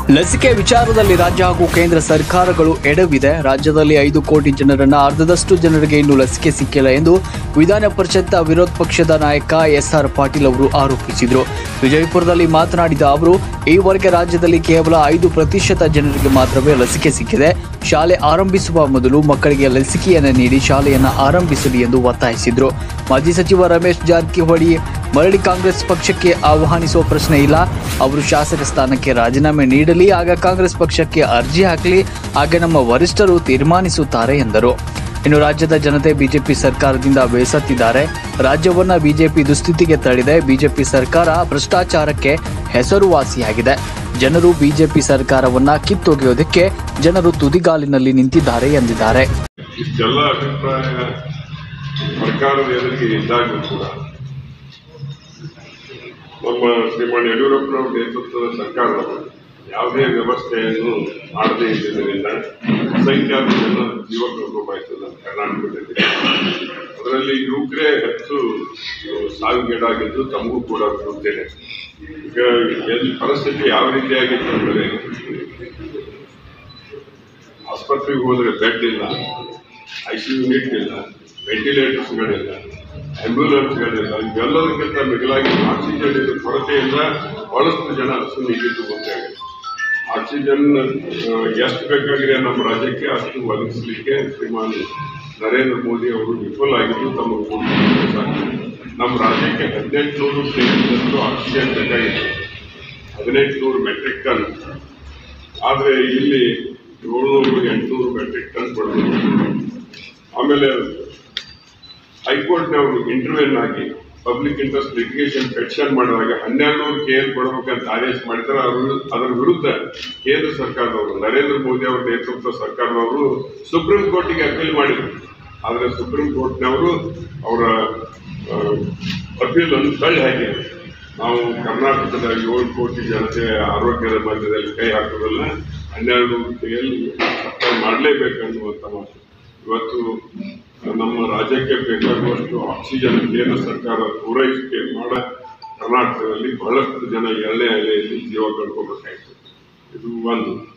ಲಸಿಕೆ ವಿಚಾರದಲ್ಲಿ ರಾಜ್ಯ ಹಾಗೂ ಕೇಂದ್ರ ಸರ್ಕಾರಗಳು ಎಡವಿದೆ ರಾಜ್ಯದಲ್ಲಿ ಐದು ಕೋಟಿ ಜನರನ್ನ ಅರ್ಧದಷ್ಟು ಜನರಿಗೆ ಇನ್ನೂ ಲಸಿಕೆ ಸಿಕ್ಕಿಲ್ಲ ಎಂದು ವಿಧಾನ ಪರಿಷತ್ ವಿರೋಧ ಪಕ್ಷದ ನಾಯಕ ಎಸ್ಆರ್ ಪಾಟೀಲ್ ಅವರು ಆರೋಪಿಸಿದರು ವಿಜಯಪುರದಲ್ಲಿ ಮಾತನಾಡಿದ ಅವರು ಈವರೆಗೆ ರಾಜ್ಯದಲ್ಲಿ ಕೇವಲ ಐದು ಪ್ರತಿಶತ ಜನರಿಗೆ ಮಾತ್ರವೇ ಲಸಿಕೆ ಸಿಕ್ಕಿದೆ ಶಾಲೆ ಆರಂಭಿಸುವ ಮೊದಲು ಮಕ್ಕಳಿಗೆ ಲಸಿಕೆಯನ್ನು ನೀಡಿ ಶಾಲೆಯನ್ನು ಆರಂಭಿಸಲಿ ಎಂದು ಒತ್ತಾಯಿಸಿದರು ಮಾಜಿ ಸಚಿವ ರಮೇಶ್ ಜಾರಕಿಹೊಳಿ ಮರಳಿ ಕಾಂಗ್ರೆಸ್ ಪಕ್ಷಕ್ಕೆ ಆಹ್ವಾನಿಸುವ ಪ್ರಶ್ನೆ ಇಲ್ಲ ಅವರು ಶಾಸಕ ಸ್ಥಾನಕ್ಕೆ ರಾಜೀನಾಮೆ ನೀಡಲಿ ಆಗ ಕಾಂಗ್ರೆಸ್ ಪಕ್ಷಕ್ಕೆ ಅರ್ಜಿ ಹಾಕಲಿ ಆಗ ನಮ್ಮ ವರಿಷ್ಠರು ತೀರ್ಮಾನಿಸುತ್ತಾರೆ ಎಂದರು ಇನ್ನು ರಾಜ್ಯದ ಜನತೆ ಬಿಜೆಪಿ ಸರ್ಕಾರದಿಂದ ಬೇಸತ್ತಿದ್ದಾರೆ ರಾಜ್ಯವನ್ನ ಬಿಜೆಪಿ ದುಸ್ಥಿತಿಗೆ ತಳ್ಳಿದೆ ಬಿಜೆಪಿ ಸರ್ಕಾರ ಭ್ರಷ್ಟಾಚಾರಕ್ಕೆ ಹೆಸರುವಾಸಿಯಾಗಿದೆ ಜನರು ಬಿಜೆಪಿ ಸರ್ಕಾರವನ್ನ ಕಿತ್ತೊಗೆಯೋದಕ್ಕೆ ಜನರು ತುದಿಗಾಲಿನಲ್ಲಿ ನಿಂತಿದ್ದಾರೆ ಎಂದಿದ್ದಾರೆ ಇಷ್ಟೆಲ್ಲ ಅಭಿಪ್ರಾಯ ಸರ್ಕಾರದ ಎದುರಿಗೆ ಇದ್ದಾಗಲೂ ಕೂಡ ನಮ್ಮ ಶ್ರೀಮಾನ್ ಯಡಿಯೂರಪ್ಪನವರ ನೇತೃತ್ವದ ಸರ್ಕಾರದವರು ಯಾವುದೇ ವ್ಯವಸ್ಥೆಯನ್ನು ಮಾಡದೇ ಇದ್ದಿದ್ದರಿಂದ ಅಸಂಖ್ಯಾತ ಜನ ಜೀವ ಕಳ್ಕೋಬಾಯ್ತು ನಮ್ಮ ಕರ್ನಾಟಕದಲ್ಲಿ ಅದರಲ್ಲಿ ಯುವಕರೇ ಹೆಚ್ಚು ಸಾವಿಗೀಡಾಗಿದ್ದು ತಮಗೂ ಕೂಡ ಗೊತ್ತೇನೆ ಈಗ ಎಲ್ಲಿ ಪರಿಸ್ಥಿತಿ ಯಾವ ರೀತಿಯಾಗಿತ್ತು ಅಂದರೆ ಆಸ್ಪತ್ರೆಗೆ ಹೋದರೆ ಬೆಡ್ ಇಲ್ಲ ಐ ಸಿ ಯೂನಿಟ್ ಇಲ್ಲ ವೆಂಟಿಲೇಟರ್ಸ್ಗಳಿಲ್ಲ ಆಂಬ್ಯುಲೆನ್ಸ್ಗಳಿಲ್ಲ ಇವೆಲ್ಲದಕ್ಕಿಂತ ಮಿಗಿಲಾಗಿ ಆಕ್ಸಿಜನ್ ಇದು ಕೊರತೆಯಿಂದ ಬಹಳಷ್ಟು ಜನ ಹಸು ನೀಗಿದ್ದು ಗೊತ್ತಾಗಿದೆ ಆಕ್ಸಿಜನ್ ಆ, ಎಷ್ಟು ಬೇಕಾಗಿದೆ ನಮ್ಮ ರಾಜ್ಯಕ್ಕೆ ಅಷ್ಟು ಒದಗಿಸಲಿಕ್ಕೆ ಶ್ರೀಮಾನ್ ನರೇಂದ್ರ ಮೋದಿ ಅವರು ವಿಫಲಾಗಿದ್ದು ತಮ್ಮ ಕೊಡುಗೆ ಸಾಕು ನಮ್ಮ ರಾಜ್ಯಕ್ಕೆ ಹದಿನೆಂಟುನೂರು ಪ್ಲೇಟ್ನಷ್ಟು ಆಕ್ಸಿಜನ್ ಬೇಕಾಗಿತ್ತು ಹದಿನೆಂಟುನೂರು ಮೆಟ್ರಿಕ್ ಟನ್ ಆದರೆ ಇಲ್ಲಿ ಏಳ್ನೂರು ಎಂಟುನೂರು ಮೆಟ್ರಿಕ್ ಟನ್ ಕೊಡಬೇಕು ಆಮೇಲೆ ಹೈಕೋರ್ಟ್ನವರು ಇಂಟರ್ವ್ಯೂನ್ ಆಗಿ ಪಬ್ಲಿಕ್ ಇಂಟ್ರೆಸ್ಟ್ ಲಿಟಿಗೇಷನ್ ಪೆಟಿಷನ್ ಮಾಡಿದಾಗ ಹನ್ನೆರಡು ನೂರು ಕೆ ಎಲ್ ಕೊಡಬೇಕಂತ ಆದೇಶ ಮಾಡಿದ್ದಾರೆ ಅವರು ಅದರ ವಿರುದ್ಧ ಕೇಂದ್ರ ಸರ್ಕಾರದವರು ನರೇಂದ್ರ ಮೋದಿ ಅವರ ನೇತೃತ್ವ ಸರ್ಕಾರದವರು ಸುಪ್ರೀಂ ಕೋರ್ಟಿಗೆ ಅಪೀಲ್ ಮಾಡಿದರು ಆದರೆ ಸುಪ್ರೀಂ ಕೋರ್ಟ್ನವರು ಅವರ ಅಪೀಲ್ ಅನ್ನು ತಳ್ಳಿ ಹಾಕಿದರು ನಾವು ಕರ್ನಾಟಕದ ಏಳು ಕೋಟಿ ಜನತೆ ಆರೋಗ್ಯದ ಮಧ್ಯದಲ್ಲಿ ಕೈ ಹಾಕೋದಲ್ಲ ಹನ್ನೆರಡು ಕೈಯಲ್ಲಿ ಸಪ್ಲೈ ಮಾಡಲೇಬೇಕನ್ನುವಂಥ ಮಾತು ಇವತ್ತು ನಮ್ಮ ರಾಜ್ಯಕ್ಕೆ ಬೇಕಾಗುವಷ್ಟು ಆಕ್ಸಿಜನ್ ಕೇಂದ್ರ ಸರ್ಕಾರ ಪೂರೈಕೆ ಮಾಡ ಕರ್ನಾಟಕದಲ್ಲಿ ಬಹಳಷ್ಟು ಜನ ಎರಡನೇ ಅಲೆಯಲ್ಲಿ ಜೀವ ಕಳ್ಕೋಬೇಕಾಯ್ತು ಇದು ಒಂದು